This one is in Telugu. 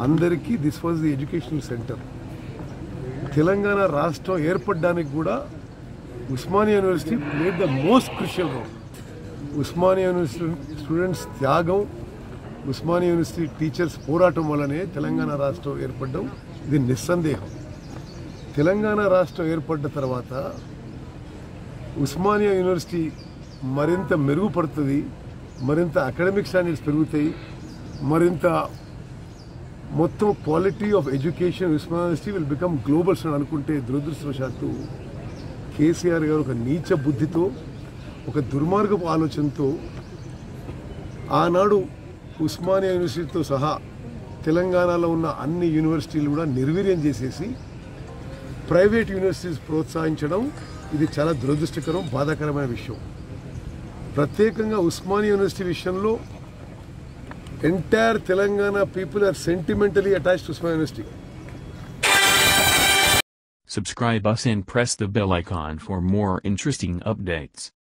అందరికీ this was the educational centre Telangana రాష్ట్రం ఏర్పడడానికి కూడా Osmania University played the most crucial role Osmania University students త్యాగం ఉస్మానియా యూనివర్సిటీ టీచర్స్ పోరాటం వల్లనే తెలంగాణ రాష్ట్రం ఏర్పడడం ఇది నిస్సందేహం తెలంగాణ రాష్ట్రం ఏర్పడ్డ తర్వాత ఉస్మానియా యూనివర్సిటీ మరింత మెరుగుపడుతుంది మరింత అకాడమిక్ స్టాండర్డ్స్ పెరుగుతాయి మరింత మొత్తం quality of education Osmania University will become globals అని అనుకుంటే దురదృష్టవశాత్తు కేసీఆర్ గారు ఒక నీచ బుద్ధితో ఒక దుర్మార్గపు ఆలోచనతో ఆనాడు ఉస్మానియా యూనివర్సిటీతో సహా తెలంగాణలో ఉన్న అన్ని యూనివర్సిటీలు కూడా నిర్వీర్యం చేసేసి ప్రైవేట్ యూనివర్సిటీస్ ప్రోత్సహించడం ఇది చాలా దురదృష్టకరం బాధాకరమైన విషయం ప్రత్యేకంగా ఉస్మానియా యూనివర్సిటీ విషయంలో entire Telangana people are sentimentally attached to Osmania University Subscribe us and press the bell icon for more interesting updates.